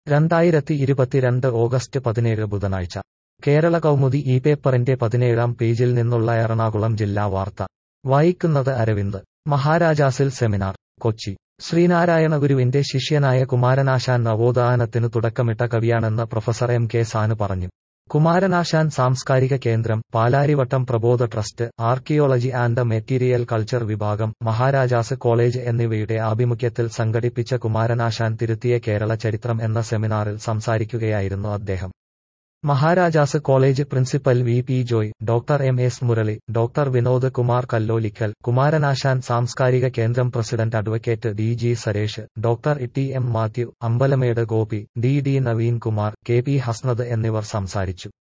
രണ്ടായിരത്തി ഇരുപത്തിരണ്ട് ഓഗസ്റ്റ് പതിനേഴ് ബുധനാഴ്ച കേരള കൗമുദി ഈ പേപ്പറിന്റെ പതിനേഴാം പേജിൽ നിന്നുള്ള എറണാകുളം ജില്ലാ വാർത്ത വായിക്കുന്നത് അരവിന്ദ് മഹാരാജാസിൽ സെമിനാർ കൊച്ചി ശ്രീനാരായണ ഗുരുവിന്റെ ശിഷ്യനായ കുമാരനാശാൻ നവോത്ഥാനത്തിനു തുടക്കമിട്ട കവിയാണെന്ന് പ്രൊഫസർ എം കെ സാനു പറഞ്ഞു കുമാരനാശാൻ സാംസ്കാരിക കേന്ദ്രം Palarivattom Prabodha trust archaeology and material culture വിഭാഗം മഹാരാജാസ് കോളേജ് എന്നിവയുടെ ആഭിമുഖ്യത്തിൽ സംഘടിപ്പിച്ച കുമാരനാശാൻ തിരുത്തിയ കേരള ചരിത്രം എന്ന സെമിനാറിൽ സംസാരിക്കുകയായിരുന്നു അദ്ദേഹം Maharajas college principal V P Joy doctor M S Murali doctor Vinod Kumar Kallolikkal Kumaranasan സാംസ്കാരിക കേന്ദ്രം president advocate D G Suresh doctor T M Mathew Ambalamedu Gopi D D Naveen Kumar K P Hasnad എന്നിവർ സംസാരിച്ചു